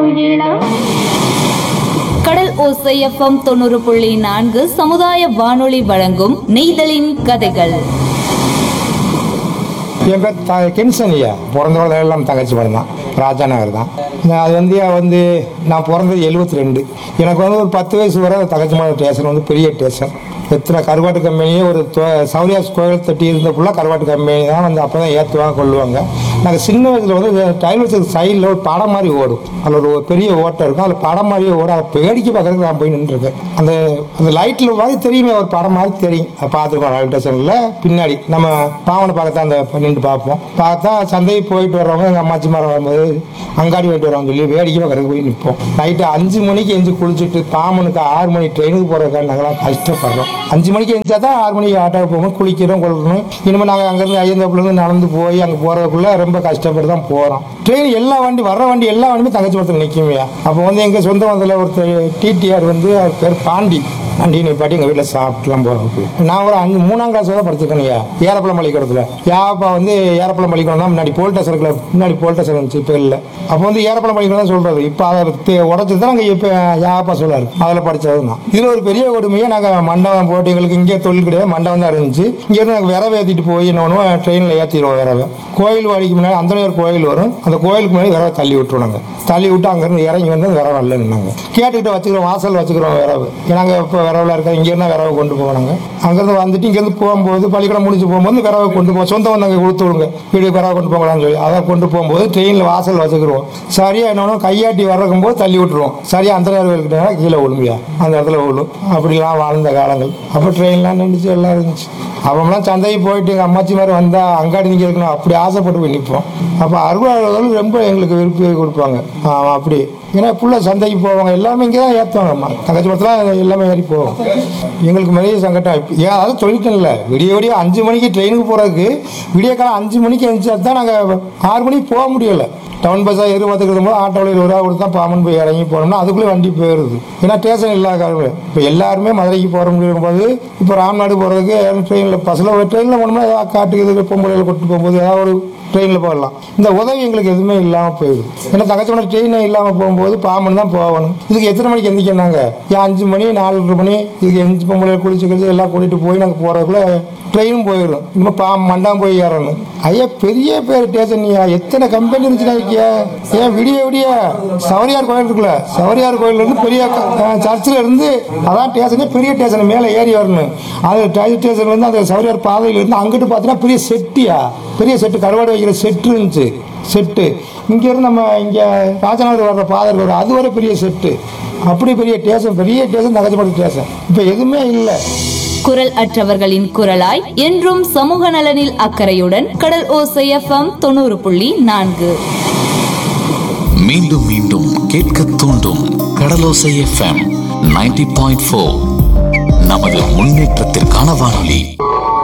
இளம் கடல் ஓசை எஃப்எம் தொண்ணூறு புள்ளி நான்கு சமுதாய வானொலி வழங்கும் நெய்தலின் கதைகள் என் பேர் த கென்சன் ஐயா பிறந்தவள எல்லாம் தங்கச்சி படம் தான் ராஜா நகர் தான் நான் அது வந்து வந்து நான் பிறந்தது எழுபத்தி ரெண்டு எனக்கு வந்து ஒரு பத்து வயசு வரை தங்கச்சி மலை ஸ்டேஷன் வந்து பெரிய ஸ்டேஷன் எத்தனை கருவாட்டு கம்பெனியே ஒரு தொ- சௌரியாஸ் கோயில் தட்டி இருந்த ஃபுல்லாக கருவாட்டு கம்பெனி தான் வந்து அப்போ தான் ஏற்றுவாங்க கொள்ளுவாங்க நாங்கள் சின்ன வயசில் வந்து டைல் வச்சது சைடில் ஒரு படம் மாதிரி ஓடும் அதில் ஒரு பெரிய ஓட்டம் இருக்கும் அதில் படம் மாதிரியே ஓடும் அதை வேடிக்கை பார்க்கறதுக்கு நான் போய் நின்றுருக்கேன் அந்த அந்த லைட்டில் மாதிரி தெரியுமே ஒரு படம் மாதிரி தெரியும் அதை பார்த்துருக்கோம் ரயில்வே ஸ்டேஷனில் பின்னாடி நம்ம பாவனை பார்க்கத்தான் அந்த நின்று பார்ப்போம் பார்த்தா சந்தைக்கு போயிட்டு வர்றவங்க எங்கள் அம்மாச்சி மரம் வரும்போது அங்காடி போயிட்டு வர்றவங்க சொல்லி வேடிக்கை பார்க்கறதுக்கு போய் நிற்போம் நைட்டு அஞ்சு மணிக்கு எஞ்சி குளிச்சுட்டு பாமனுக்கு ஆறு மணி ட்ரெயினுக்கு போகிறதுக்காக நாங்களாம் கஷ்டப்படுறோம் அஞ்சு மணிக்கு எழுந்தா தான் ஆறு மணிக்கு ஆட்டோவுக்கு போகணும் குளிக்கிறோம் கொள்ளணும் இனிமேல் நாங்கள் அங்கேருந்து ஐயந்தோப்புலேருந்து நடந்து போய் அங்கே போகிறதுக்குள்ள ரொம்ப கஷ்டப்பட்டு தான் போகிறோம் ட்ரெயின் எல்லா வண்டி வர்ற வண்டி எல்லா வண்டியுமே தங்கச்சி படத்தில் நிற்குமையா அப்போ வந்து எங்கள் சொந்த வந்ததில் ஒருத்தர் டிடிஆர் வந்து அவர் பேர் பாண்டி வண்டி நிப்பாட்டி எங்கள் வீட்டில் சாப்பிட்டுலாம் போகிறோம் நான் ஒரு அஞ்சு மூணாம் கிளாஸ் தான் படிச்சிருக்கேன்யா ஏரப்பழம் பள்ளிக்கூடத்தில் யாப்பா வந்து ஏரப்பழம் பள்ளிக்கூடம் தான் முன்னாடி போல்டஸ் இருக்குல்ல முன்னாடி போல்டஸ் இருந்துச்சு இப்போ இல்லை அப்போ வந்து ஏரப்பழம் பள்ளிக்கூடம் தான் சொல்கிறது இப்போ அதை உடச்சி தான் நாங்கள் இப்போ யாப்பா சொல்லாரு அதில் படித்தது தான் இதில் ஒரு பெரிய கொடுமையை நாங்கள் மண்டபம் போட்டு எங்களுக்கு இங்கே தொழில் கிடையாது மண்டபம் தான் இருந்துச்சு இங்கேருந்து நாங்கள் விரவை ஏற்றிட்டு போய் என்ன பண்ணுவோம் ட்ரெயினில் ஏற்றிடுவோம் விரவை கோயில் வாடிக்கு முன்னாடி அந்தனையர் கோயில் வரும் அந்த கோயிலுக்கு முன்னாடி விரவை தள்ளி விட்டுருவாங்க தள்ளி விட்டு அங்கேருந்து இறங்கி வந்து விரவை இல்லை நின்னாங்க கேட்டுக்கிட்டு வச்சுக்கிறோம் வாசல் வச்சுக்கிறோம் விரவு நாங்கள் இப்போ விரவில் இருக்க இங்கேருந்து விரவை கொண்டு போனாங்க அங்கேருந்து வந்துட்டு இங்கேருந்து போகும்போது பள்ளிக்கூடம் முடிஞ்சு போகும்போது விரவை கொண்டு போவோம் சொந்த வந்தாங்க கொடுத்து விடுங்க வீடு விரவை கொண்டு போகலாம்னு சொல்லி அதை கொண்டு போகும்போது ட்ரெயினில் வாசல் வச்சுக்கிறோம் சரியா என்ன கையாட்டி வர்றக்கும் போது தள்ளி விட்டுருவோம் சரியா அந்த நேரம் இருக்கிட்டா கீழே விழுமையா அந்த இடத்துல விழும் அப்படிலாம் வாழ்ந்த காலங்கள் அப்போ ட்ரெயின்லாம் நின்றுச்சு எல்லாம் இருந்துச்சு அப்போலாம் சந்தைக்கு போயிட்டு எங்கள் அம்மாச்சி மாதிரி வந்தால் அங்காடி நிற்க இருக்கணும் அப்படி ஆசைப்பட்டு போய் நிற்போம் அப்போ அறுபதாளர்கள் ரொம்ப எங்களுக்கு விருப்பி கொடுப்பாங்க ஆமாம் அப்படி ஏன்னா ஃபுல்லாக சந்தைக்கு போவாங்க எல்லாமே இங்கே தான் ஏற்றுவாங்க அம்மா தங்கச்சி படத்தில் எல்லாமே ஏறி போவோம் எங்களுக்கு பெரிய சங்கடம் இப்ப- ஏன் அதாவது சொல்லிட்டேன் இல்லை விடிய விடிய அஞ்சு மணிக்கு ட்ரெயினுக்கு போகிறதுக்கு விடிய காலம் அஞ்சு மணிக்கு எழுந்தா தான் நாங்கள் ஆறு மணிக்கு போக முடியல டவுன் பஸ்ஸாக இரு பார்த்துக்கிட்டு போது ஆட்டோவில் இருபது ரூபா கொடுத்தா பாமன் போய் இறங்கி போனோம்னா அதுக்குள்ளே வண்டி போயிடுது ஏன்னா ஸ்டேஷன் இல்லாத காலம் இப்போ எல்லாருமே மதுரைக்கு போகிற முடியும் போது இப்போ ராம்நாடு போகிறதுக்கு ட்ரெயினில் பஸ்ஸில் ட்ரெயினில் போனோம்னா ஏதாவது காட்டுக்கு இது பொம்பளையில் கொண்டு போகும்போது ஏதாவது ஒரு ட்ரெயினில் போகலாம் இந்த உதவி எங்களுக்கு எதுவுமே இல்லாமல் போயிடுது ஏன்னா தங்கச்சோட ட்ரெயினே இல்லாமல் போகும்போது பாமன் தான் போகணும் இதுக்கு எத்தனை மணிக்கு எந்திரிக்கணாங்க ஏன் அஞ்சு மணி நாலரை மணி இதுக்கு எஞ்சி பொம்பளை குளிச்சு குளிச்சு எல்லாம் கூட்டிகிட்டு போய் நாங்கள் போகிறதுக்குள்ள ட்ரெயினும் போயிடும் இன்னும் பா மண்டாம் போய் ஏறணும் ஐயா பெரிய பேர் ஸ்டேஷன்யா எத்தனை கம்பெனி இருந்துச்சுன்னா இருக்கியா ஏன் விடிய விடிய சவரியார் கோயில் இருக்குல்ல சவரியார் கோயில்ல இருந்து பெரிய சர்ச்சில் இருந்து அதான் ஸ்டேஷனே பெரிய ஸ்டேஷன் மேலே ஏறி வரணும் அது ரயில் ஸ்டேஷன்ல இருந்து அந்த சவரியார் பாதையில இருந்து அங்கிட்டு பார்த்தீங்கன்னா பெரிய செட்டியா பெரிய செட்டு கருவாடு வைக்கிற செட்டு இருந்துச்சு செட்டு இங்கேருந்து நம்ம இங்கே ராஜநாதர் வர்ற பாதை இருக்கிற அது வரை பெரிய செட்டு அப்படி பெரிய ஸ்டேஷன் பெரிய ஸ்டேஷன் தகச்சப்பட்ட ஸ்டேஷன் இப்போ எதுவுமே இல்லை குரல் அற்றவர்களின் குரலாய் என்றும் சமூக நலனில் அக்கறையுடன் கடல் ஓசை எஃப்எம் தொண்ணூறு புள்ளி நான்கு மீண்டும் மீண்டும் கேட்க தூண்டும் கடலோசை எஃப்எம் 90.4 பாயிண்ட் நமது முன்னேற்றத்திற்கான வானொலி